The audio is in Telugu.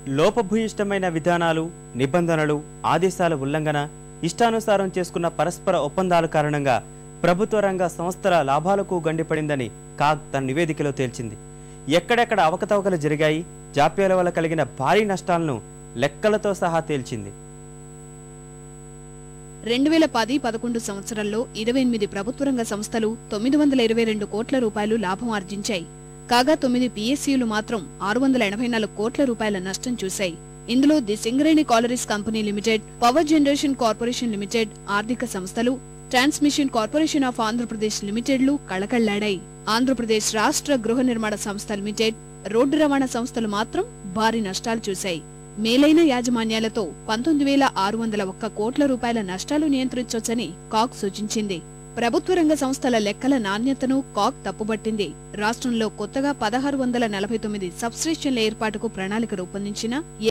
లోపభూయిష్టమైన విధానాలు నిబంధనలు ఆదేశాల ఉల్లంఘన ఇష్టానుసారం చేసుకున్న పరస్పర ఒప్పందాల కారణంగా ప్రభుత్వ రంగ సంస్థల లాభాలకు గండిపడిందని కాగ్ తన నివేదికలో తేల్చింది ఎక్కడెక్కడ అవకతవకలు జరిగాయి జాప్యాల వల్ల కలిగిన భారీ నష్టాలను లెక్కలతో సహా తేల్చింది రెండు వేల పది పదకొండు సంవత్సరంలో ఇరవై ఎనిమిది ప్రభుత్వ రంగ సంస్థలు తొమ్మిది వందల ఇరవై రెండు కోట్ల రూపాయలు లాభం ఆర్జించాయి కాగా తొమ్మిది పిఎస్యులు మాత్రం ఆరు వందల ఎనభై నాలుగు కోట్ల రూపాయల నష్టం చూశాయి ఇందులో the Singareni collieries company limited power generation corporation limited ఆర్థిక సంస్థలు transmission corporation of Andhra Pradesh లిమిటెడ్లు కళకళ్లాడాయి Andhra Pradesh రాష్ట్ర గృహ నిర్మాణ సంస్థ లిమిటెడ్ రోడ్డు రవాణా సంస్థలు మాత్రం భారీ నష్టాలు చూశాయి మేలైన యాజమాన్యాలతో పంతొమ్మిది వేల ఆరు వందల ఒక్క కోట్ల రూపాయల నష్టాలు నియంత్రించొచ్చని కాక్ సూచించింది ప్రభుత్వ రంగ సంస్థల లెక్కల నాణ్యతను కాక్ తప్పుబట్టింది రాష్ట్రంలో కొత్తగా పదహారు వందల నలభై తొమ్మిది సబ్స్టేషన్ల ఏర్పాటుకు ప్రణాళిక రూపొందించిన